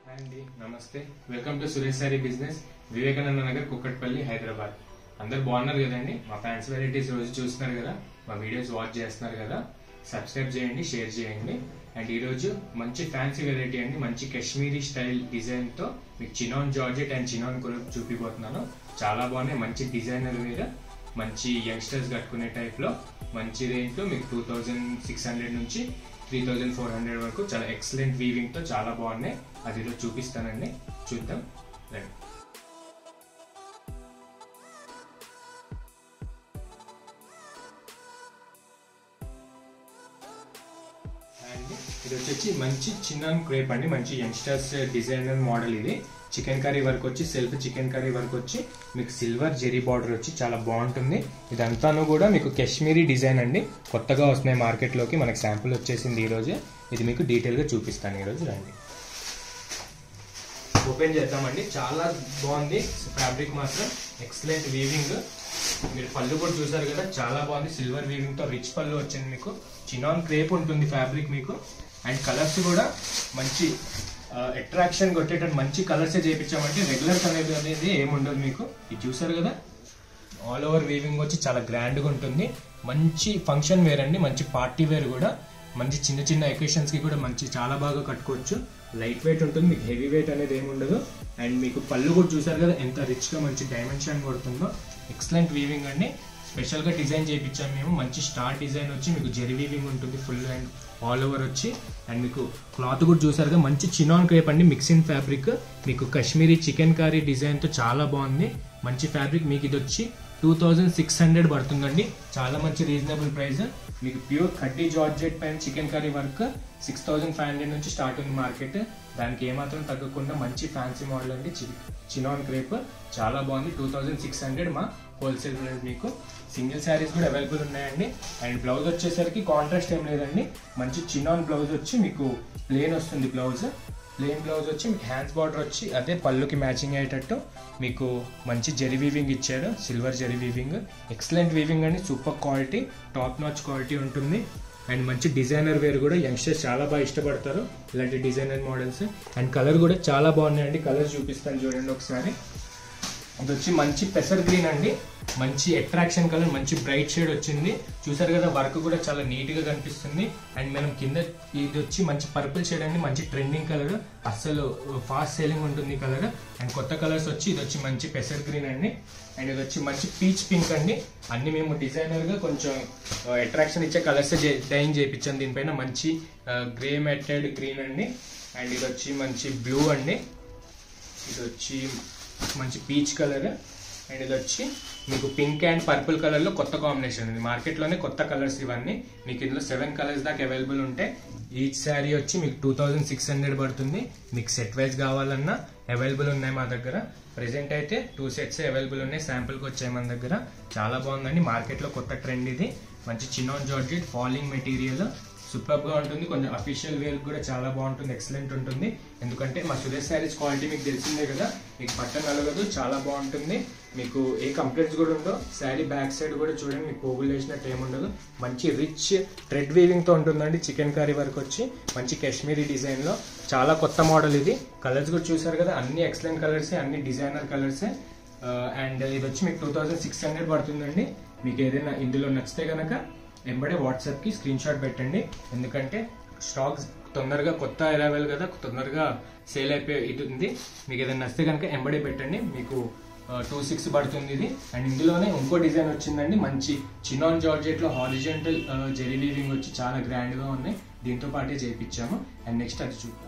hi అండి నమస్తే welcome to Suresh sari business Vivekananda Nagar Kukatpally Hyderabad అందరు బాగున్నారు కదండి మా ఫ్యాన్స్ వెరైటీస్ రోజు చూస్తున్నారు కదా మా వీడియోస్ వాచ్ చేస్తున్నారు కదా సబ్స్క్రైబ్ చేయండి షేర్ చేయండి అండ్ ఈ రోజు మంచి ఫ్యాన్సీ వెరైటీ అండి మంచి కాశ్మీరీ స్టైల్ డిజైన్ తో మీకు చినాన్ జార్జెట్ అండ్ చినాన్ కూడా చూపిపోతున్నాను చాలా బాగున్నాయి మంచి డిజైనర్ మీద మంచి యంగ్స్టర్స్ కట్టుకునే టైప్ లో మంచి రేంజ్ లో మీకు టూ థౌజండ్ సిక్స్ హండ్రెడ్ నుంచి త్రీ థౌజండ్ ఫోర్ హండ్రెడ్ వరకు చాలా ఎక్సలెంట్ వీవింగ్ తో చాలా బాగున్నాయి అది ఈరోజు చూపిస్తానండి చూద్దాం రండి అండ్ ఇది వచ్చేసి మంచి చిన్న క్రేప్ అండి మంచి యంగ్స్టర్స్ డిజైనర్ మోడల్ ఇది చికెన్ కర్రీ వర్క్ వచ్చి సెల్ఫ్ చికెన్ కర్రీ వర్క్ వచ్చి మీకు సిల్వర్ జెరీ బార్డర్ వచ్చి చాలా బాగుంటుంది ఇదంతాను కూడా మీకు కాశ్మీరీ డిజైన్ అండి కొత్తగా వస్తున్నాయి మార్కెట్లోకి మనకి శాంపుల్ వచ్చేసింది ఈ రోజే ఇది మీకు డీటెయిల్గా చూపిస్తాను ఈరోజు రండి ఓపెన్ చేద్దామండి చాలా బాగుంది ఫ్యాబ్రిక్ మాత్రం ఎక్సలెంట్ వీవింగ్ మీరు పళ్ళు కూడా చూసారు కదా చాలా బాగుంది సిల్వర్ వీవింగ్ తో రిచ్ పళ్ళు వచ్చింది మీకు చినాన్ క్రేప్ ఉంటుంది ఫ్యాబ్రిక్ మీకు అండ్ కలర్స్ కూడా మంచి అట్రాక్షన్ కొట్టేటట్టు మంచి కలర్స్ చేయించామంటే రెగ్యులర్ అనేది అనేది ఏముండదు మీకు ఇది చూసారు కదా ఆల్ ఓవర్ వీవింగ్ వచ్చి చాలా గ్రాండ్ గా ఉంటుంది మంచి ఫంక్షన్ వేర్ అండి మంచి పార్టీ వేర్ కూడా మంచి చిన్న చిన్న ఎకేషన్స్ కి కూడా మంచి చాలా బాగా కట్టుకోవచ్చు లైట్ వెయిట్ ఉంటుంది మీకు హెవీ వెయిట్ అనేది ఏమి ఉండదు అండ్ మీకు పళ్ళు కూడా చూసారు కదా ఎంత రిచ్ గా మంచి డైమెన్షన్ కొడుతుందో ఎక్సలెంట్ వీవింగ్ అండి స్పెషల్ గా డిజైన్ చేయించాము మేము మంచి స్టార్ డిజైన్ వచ్చి మీకు జెరీ వీవింగ్ ఉంటుంది ఫుల్ అండ్ ఆల్ ఓవర్ వచ్చి అండ్ మీకు క్లాత్ కూడా చూసారుగా మంచి చినాన్ క్రేప్ అండి మిక్సింగ్ ఫ్యాబ్రిక్ మీకు కాశ్మీరీ చికెన్ కర్రీ డిజైన్ తో చాలా బాగుంది మంచి ఫ్యాబ్రిక్ మీకు ఇది వచ్చి టూ థౌజండ్ సిక్స్ హండ్రెడ్ పడుతుందండి చాలా మంచి రీజనబుల్ ప్రైస్ మీకు ప్యూర్ కడ్డీ జార్జెట్ పైన chikankari work six thousand five hundred నుంచి స్టార్ట్ ఉంది మార్కెట్ దానికి ఏమాత్రం తగ్గకుండా మంచి ఫ్యాన్సీ మోడల్ అండి చినాన్ క్రేప్ చాలా బాగుంది టూ థౌజండ్ సిక్స్ హండ్రెడ్ మా హోల్సేల్ ప్రైస్ మీకు సింగిల్ శారీస్ కూడా అవైలబుల్ ఉన్నాయండి అండ్ బ్లౌజ్ వచ్చేసరికి కాంట్రాస్ట్ ఏం లేదండి మంచి చినాన్ బ్లౌజ్ వచ్చి మీకు ప్లేన్ వస్తుంది బ్లౌజ్ ప్లేన్ బ్లౌజ్ వచ్చి మీకు హ్యాండ్స్ బార్డర్ వచ్చి అదే పళ్ళుకి మ్యాచింగ్ అయ్యేటట్టు మీకు మంచి జెరీ వీవింగ్ ఇచ్చాడు silver zari weaving excellent weaving అండి super quality top notch quality ఉంటుంది అండ్ మంచి డిజైనర్ వేర్ కూడా యంగ్స్టర్స్ చాలా బాగా ఇష్టపడతారు ఇలాంటి డిజైనర్ మోడల్స్ అండ్ కలర్ కూడా చాలా బాగున్నాయండి కలర్ చూపిస్తాను చూడండి ఒకసారి ఇది వచ్చి మంచి పెసర్ గ్రీన్ అండి మంచి అట్రాక్షన్ కలర్ మంచి బ్రైట్ షేడ్ వచ్చింది చూసారు కదా వర్క్ కూడా చాలా నీట్ గా కనిపిస్తుంది అండ్ మనం కింద ఇది వచ్చి మంచి పర్పుల్ షేడ్ అండి మంచి ట్రెండింగ్ కలర్ అస్సలు ఫాస్ట్ సేలింగ్ ఉంటుంది కలర్ అండ్ కొత్త కలర్స్ వచ్చి ఇది వచ్చి మంచి పెసర్ గ్రీన్ అండి అండ్ ఇది వచ్చి మంచి పీచ్ పింక్ అండి అన్ని మేము డిజైనర్ గా కొంచెం అట్రాక్షన్ ఇచ్చే కలర్స్ డైన్ చేయించాం దీనిపైన మంచి గ్రే మెటెడ్ గ్రీన్ అండి అండ్ ఇది వచ్చి మంచి బ్లూ అండి ఇది వచ్చి మంచి పీచ్ కలర్ అండ్ ఇది వచ్చి మీకు పింక్ అండ్ పర్పుల్ కలర్ లో కొత్త కాంబినేషన్ ఉంది మార్కెట్ లోనే కొత్త కలర్స్ ఇవన్నీ మీకు ఇందులో సెవెన్ కలర్స్ దాకా అవైలబుల్ ఉంటాయి ఈచ్ శారీ వచ్చి మీకు టూ థౌజండ్ సిక్స్ హండ్రెడ్ పడుతుంది మీకు సెట్ వైజ్ కావాలన్నా అవైలబుల్ ఉన్నాయి మా దగ్గర ప్రెసెంట్ అయితే టూ సెట్స్ అవైలబుల్ ఉన్నాయి శాంపుల్కి వచ్చాయి మన దగ్గర చాలా బాగుందండి మార్కెట్లో కొత్త ట్రెండ్ ఇది మంచి chinon georgette falling material super గా ఉంటుంది కొంచెం అఫీషియల్ వేర్ కూడా చాలా బాగుంటుంది ఎక్సలెంట్ ఉంటుంది ఎందుకంటే మా సురేష్ శారీస్ క్వాలిటీ మీకు తెలిసిందే కదా మీకు బట్టన్ నలగదు చాలా బాగుంటుంది మీకు ఏ కంప్లైంట్స్ కూడా ఉండవు శారీ బ్యాక్ సైడ్ కూడా చూడండి మీకు పోగులు వేసినట్టు ఏముండదు మంచి రిచ్ థ్రెడ్ వీవింగ్ తో ఉంటుందండి చికెన్ కర్రీ వరకు వచ్చి మంచి కాశ్మీరీ డిజైన్ లో చాలా కొత్త మోడల్ ఇది కలర్స్ కూడా చూసారు కదా అన్ని ఎక్సలెంట్ కలర్స్ అన్ని డిజైనర్ కలర్సే అండ్ ఇది వచ్చి మీకు టూ థౌజండ్ సిక్స్ హండ్రెడ్ పడుతుందండి మీకు ఏదైనా ఇందులో నచ్చితే కనుక వెంబడే వాట్సాప్ కి స్క్రీన్ షాట్ పెట్టండి ఎందుకంటే స్టాక్ తొందరగా కొత్త అరైవల్ కదా తొందరగా సేల్ అయిపోయి ఇది ఉంది మీకు ఏదైనా నచ్చితే కనుక ఎంబడే పెట్టండి మీకు టూ సిక్స్ పడుతుంది ఇది అండ్ ఇందులోనే ఇంకో డిజైన్ వచ్చిందండి మంచి చినాన్ జార్జెట్ లో హారిజెంటల్ జెరీ వీవింగ్ వచ్చి చాలా గ్రాండ్ గా ఉన్నాయి దీంతో పాటే చేయించాము అండ్ నెక్స్ట్ అది చూద్దాం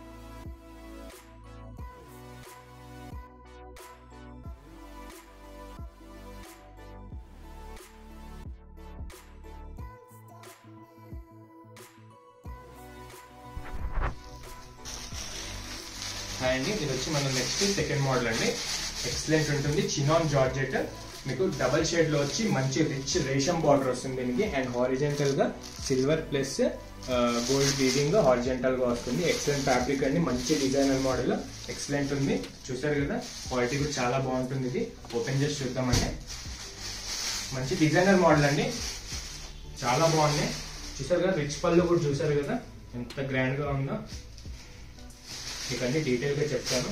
అండ్ ఇది వచ్చి మన నెక్స్ట్ సెకండ్ మోడల్ అండి ఎక్సలెంట్ ఉంటుంది చినాన్ జార్జెట్ మీకు డబల్ షేడ్ లో వచ్చి మంచి రిచ్ రేషం బార్డర్ వస్తుంది దీనికి అండ్ హారిజెంటల్ గా silver plus gold weaving horizontal గా వస్తుంది ఎక్సలెంట్ ఫ్యాబ్రిక్ అండి మంచి డిజైనర్ మోడల్ ఎక్సలెంట్ ఉంది చూసారు కదా క్వాలిటీ కూడా చాలా బాగుంటుంది ఇది ఓపెన్ చేసి చూద్దామండి మంచి డిజైనర్ మోడల్ అండి చాలా బాగున్నాయి చూసారు కదా రిచ్ పళ్ళు కూడా చూసారు కదా ఎంత గ్రాండ్ గా ఉందో మీకు అన్ని డీటెయిల్ గా చెప్తాను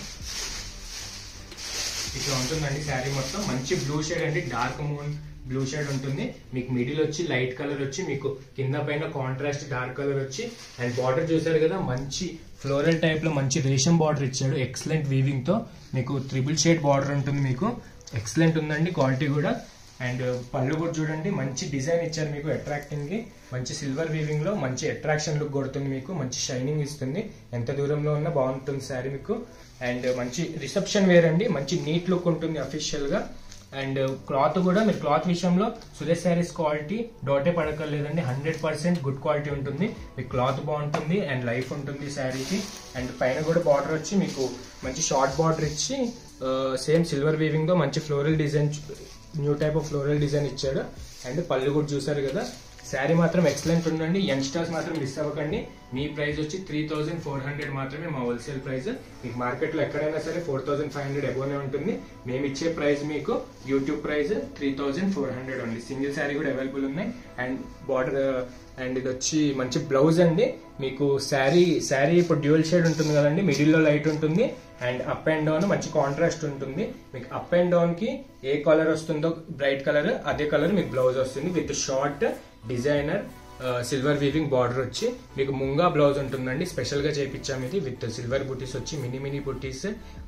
ఇట్లా ఉంటుందండి శారీ మొత్తం మంచి బ్లూ షేడ్ అండి డార్క్ మూన్ బ్లూ షేడ్ ఉంటుంది మీకు మిడిల్ వచ్చి లైట్ కలర్ వచ్చి మీకు కింద పైన కాంట్రాస్ట్ డార్క్ కలర్ వచ్చి అండ్ బార్డర్ చూసారు కదా మంచి ఫ్లోరల్ టైప్ లో మంచి రేషం బార్డర్ ఇచ్చాడు ఎక్సలెంట్ వీవింగ్ తో మీకు త్రిబుల్ షేడ్ బార్డర్ ఉంటుంది మీకు ఎక్సలెంట్ ఉందండి క్వాలిటీ కూడా అండ్ పళ్ళు కూడా చూడండి మంచి డిజైన్ ఇచ్చారు మీకు అట్రాక్టింగ్ కి మంచి సిల్వర్ వీవింగ్ లో మంచి అట్రాక్షన్ లుక్ కొడుతుంది మీకు మంచి షైనింగ్ ఇస్తుంది ఎంత దూరంలో ఉన్నా బాగుంటుంది శారీ మీకు అండ్ మంచి రిసెప్షన్ వేర్ అండి మంచి నీట్ లుక్ ఉంటుంది అఫీషియల్ గా అండ్ క్లాత్ కూడా మీరు క్లాత్ విషయంలో సురేష్ శారీస్ క్వాలిటీ డోటే పడకలేదండి హండ్రెడ్ పర్సెంట్ గుడ్ క్వాలిటీ ఉంటుంది మీకు క్లాత్ బాగుంటుంది అండ్ లైఫ్ ఉంటుంది శారీకి అండ్ పైన కూడా బార్డర్ వచ్చి మీకు మంచి షార్ట్ బార్డర్ ఇచ్చి సేమ్ సిల్వర్ వీవింగ్ తో మంచి floral design new type of floral design ఇచ్చాడు అండ్ పళ్ళు కూడా చూసారు కదా శారీ మాత్రం ఎక్సలెంట్ ఉండండి యంగ్స్టర్స్ మాత్రం మిస్ అవ్వకండి మీ ప్రైస్ వచ్చి త్రీ థౌసండ్ ఫోర్ హండ్రెడ్ మాత్రమే మా హోల్సేల్ ప్రైస్ మీకు మార్కెట్ లో ఎక్కడైనా సరే ఫోర్ థౌసండ్ ఫైవ్ హండ్రెడ్ అబోనే ఉంటుంది మేము ఇచ్చే ప్రైస్ మీకు YouTube price three thousand four hundred ఉంది సింగిల్ శారీ కూడా అవైలబుల్ ఉన్నాయి అండ్ బార్డర్ అండ్ ఇది వచ్చి మంచి బ్లౌజ్ అండి మీకు శారీ శారీ ఇప్పుడు డ్యూయల్ షేడ్ ఉంటుంది కదండి మిడిల్ లో లైట్ ఉంటుంది అండ్ అప్ అండ్ డౌన్ మంచి కాంట్రాస్ట్ ఉంటుంది మీకు అప్ అండ్ డౌన్ కి ఏ కలర్ వస్తుందో బ్రైట్ కలర్ అదే కలర్ మీకు బ్లౌజ్ వస్తుంది with short designer silver weaving border వచ్చి మీకు ముంగా బ్లౌజ్ ఉంటుందండి స్పెషల్ గా చేయించాం ఇది విత్ సిల్వర్ బుటీస్ వచ్చి మినీ మినీ బుటీస్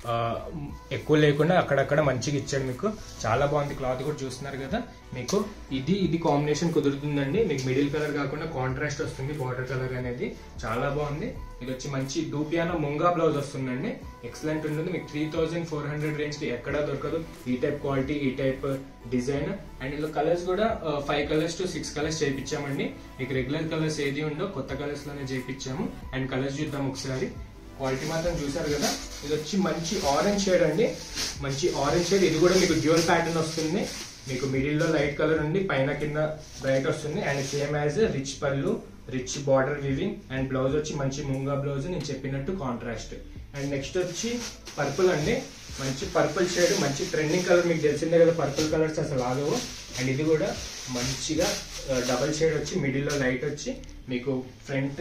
ఎక్కువ లేకుండా అక్కడక్కడ మంచిగా ఇచ్చాడు మీకు చాలా బాగుంది క్లాత్ కూడా చూస్తున్నారు కదా మీకు ఇది ఇది కాంబినేషన్ కుదురుతుందండి మీకు మిడిల్ కలర్ కాకుండా కాంట్రాస్ట్ వస్తుంది బార్డర్ కలర్ అనేది చాలా బాగుంది ఇది వచ్చి మంచి డూపియానో ముంగా బ్లౌజ్ వస్తుందండి ఎక్సలెంట్ ఉంటుంది మీకు three thousand four hundred range కి ఎక్కడా దొరకదు ఈ టైప్ క్వాలిటీ ఈ టైప్ డిజైన్ అండ్ ఇందులో కలర్స్ కూడా five colours to six colours చేయించామండి మీకు రెగ్యులర్ కలర్స్ ఏది ఉందో కొత్త కలర్స్ లోనే చేయించాము అండ్ కలర్స్ చూద్దాం ఒకసారి క్వాలిటీ మాత్రం చూసారు కదా ఇది వచ్చి మంచి ఆరెంజ్ షేడ్ అండి మంచి ఆరెంజ్ షేడ్ ఇది కూడా మీకు డ్యూయల్ ప్యాటర్న్ వస్తుంది మీకు మిడిల్ లో లైట్ కలర్ ఉంది పైన కింద బ్రైట్ వస్తుంది అండ్ సేమ్ యాజ్ రిచ్ పళ్ళు rich border weaving and blouse వచ్చి మంచి ముంగా బ్లౌజ్ నేను చెప్పినట్టు కాంట్రాస్ట్ అండ్ నెక్స్ట్ వచ్చి పర్పుల్ అండి మంచి పర్పుల్ షేడ్ మంచి ట్రెండింగ్ కలర్ మీకు తెలిసిందే కదా పర్పుల్ కలర్స్ అసలు ఆగవు అండ్ ఇది కూడా మంచిగా డబల్ షేడ్ వచ్చి మిడిల్ లో లైట్ వచ్చి మీకు ఫ్రంట్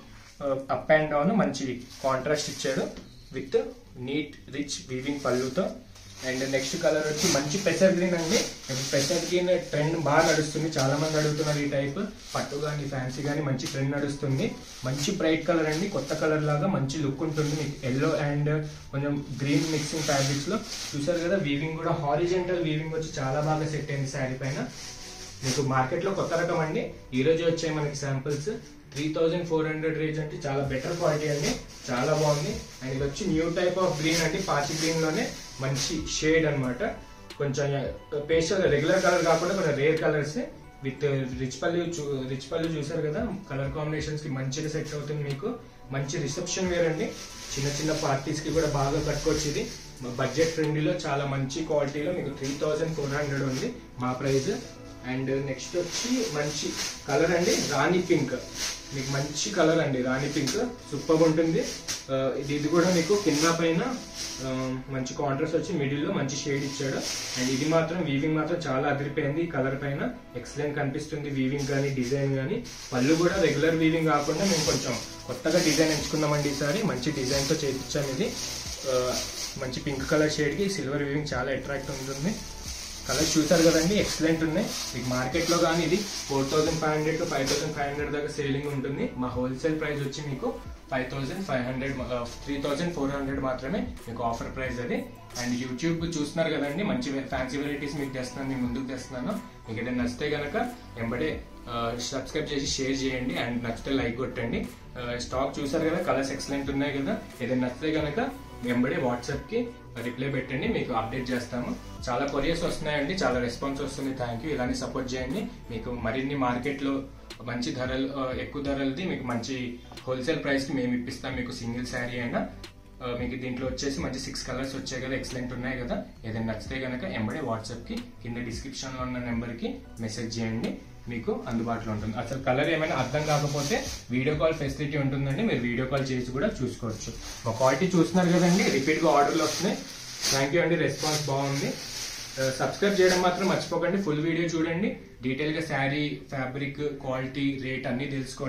అప్ అండ్ డౌన్ మంచి కాంట్రాస్ట్ ఇచ్చాడు విత్ నీట్ రిచ్ వీవింగ్ పళ్ళుతో అండ్ నెక్స్ట్ కలర్ వచ్చి మంచి పెసర్ గ్రీన్ అండి ఇప్పుడు పెసర్ గ్రీన్ ట్రెండ్ బాగా నడుస్తుంది చాలా మంది అడుగుతున్నారు ఈ టైప్ పట్టు కానీ ఫ్యాన్సీ కానీ మంచి ట్రెండ్ నడుస్తుంది మంచి బ్రైట్ కలర్ అండి కొత్త కలర్ లాగా మంచి లుక్ ఉంటుంది మీకు ఎల్లో అండ్ కొంచెం గ్రీన్ మిక్సింగ్ ఫ్యాబ్రిక్స్ లో చూసారు కదా వీవింగ్ కూడా హారిజెంటల్ వీవింగ్ వచ్చి చాలా బాగా సెట్ అయింది శారీ పైన మీకు మార్కెట్ లో కొత్త రకం అండి ఈ రోజు వచ్చాయి మనకి samples three thousand four hundred range అంటే చాలా బెటర్ క్వాలిటీ అండి చాలా బాగుంది అండ్ ఇది వచ్చి న్యూ టైప్ ఆఫ్ గ్రీన్ అండి పాచి గ్రీన్ లోనే మంచి షేడ్ అన్నమాట కొంచెం పేస్టల్ రెగ్యులర్ కలర్ కాకుండా కొంచెం రేర్ కలర్స్ విత్ రిచ్ పల్లి రిచ్ పల్లి చూసారు కదా కలర్ కాంబినేషన్స్ కి మంచిగా సెట్ అవుతుంది మీకు మంచి రిసెప్షన్ వేర్ అండి చిన్న చిన్న పార్టీస్ కి కూడా బాగా కట్టుకోవచ్చు ఇది బడ్జెట్ ఫ్రెండ్లీలో చాలా మంచి క్వాలిటీలో మీకు త్రీ థౌజండ్ ఫోర్ హండ్రెడ్ ఉంది మా ప్రైస్ అండ్ నెక్స్ట్ వచ్చి మంచి కలర్ అండి రాణి పింక్ మీకు మంచి కలర్ అండి రాణి పింక్ సూపర్ ఉంటుంది ఆ, ఇది ఇది కూడా మీకు కింద పైన ఆ, మంచి కాంట్రాస్ట్ వచ్చి మిడిల్ లో మంచి షేడ్ ఇచ్చాడు అండ్ ఇది మాత్రం వీవింగ్ మాత్రం చాలా అదిరిపోయింది ఈ కలర్ పైన ఎక్సలెంట్ కనిపిస్తుంది వీవింగ్ కానీ డిజైన్ కానీ పళ్ళు కూడా రెగ్యులర్ వీవింగ్ కాకుండా మేము కొంచెం కొత్తగా డిజైన్ ఎంచుకున్నామండి ఈసారి మంచి డిజైన్ తో చేయించాం ఇది ఆ, మంచి పింక్ కలర్ షేడ్ కి సిల్వర్ వీవింగ్ చాలా అట్రాక్ట్ ఉంటుంది కలర్స్ చూసారు కదండి ఎక్సలెంట్ ఉన్నాయి మీకు మార్కెట్ లో కానీ ఇది four thousand five hundred to five thousand five hundred దాకా సేలింగ్ ఉంటుంది మా హోల్సేల్ ప్రైస్ వచ్చి మీకు five thousand five hundred three thousand four hundred మాత్రమే మీకు ఆఫర్ ప్రైస్ అది అండ్ యూట్యూబ్ చూస్తున్నారు కదండి మంచి ఫ్యాన్సీ వెరైటీస్ మీకు తెస్తున్నాను నేను ముందుకు తెస్తున్నాను మీకు ఏదైనా నచ్చితే గనక వెంబడే సబ్స్క్రైబ్ చేసి షేర్ చేయండి అండ్ నచ్చితే లైక్ కొట్టండి స్టాక్ చూసారు కదా కలర్స్ ఎక్సలెంట్ ఉన్నాయి కదా ఏదైనా నచ్చితే గనక వెంబడే వాట్సాప్ కి రిప్లై పెట్టండి మీకు అప్డేట్ చేస్తాము చాలా కొరియర్స్ వస్తున్నాయండి చాలా రెస్పాన్స్ వస్తుంది థ్యాంక్ యూ ఇలానే సపోర్ట్ చేయండి మీకు మరిన్ని మార్కెట్ లో మంచి ధరలు ఆ, ఎక్కువ ధరలది మీకు మంచి హోల్సేల్ ప్రైస్ కి మేము ఇప్పిస్తాం మీకు సింగిల్ శారీ అయినా ఆ, మీకు దీంట్లో వచ్చేసి మంచి సిక్స్ కలర్స్ వచ్చాయి కదా ఎక్సలెంట్ ఉన్నాయి కదా ఏదైనా నచ్చితే కనుక ఎంబడే వాట్సాప్ కి కింద డిస్క్రిప్షన్ లో ఉన్న నెంబర్ కి మెసేజ్ చేయండి మీకు అందుబాటులో ఉంటుంది అసలు కలర్ ఏమైనా అర్థం కాకపోతే వీడియో కాల్ ఫెసిలిటీ ఉంటుందండి మీరు వీడియో కాల్ చేసి కూడా చూసుకోవచ్చు మా క్వాలిటీ చూస్తున్నారు కదండి రిపీట్ గా ఆర్డర్లు వస్తున్నాయి థ్యాంక్ యూ అండి రెస్పాన్స్ బాగుంది సబ్స్క్రైబ్ చేయడం మాత్రం మర్చిపోకండి ఫుల్ వీడియో చూడండి డీటెయిల్ గా శారీ ఫ్యాబ్రిక్ క్వాలిటీ రేట్ అన్ని తెలుసుకోండి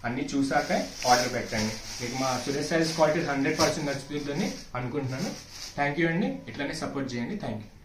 అన్ని చూసాక ఆర్డర్ పెట్టండి మీకు మా Suresh sarees quality hundred percent నచ్చుతుందని అనుకుంటున్నాను థ్యాంక్ యూ అండి ఇట్లానే సపోర్ట్ చేయండి థ్యాంక్ యూ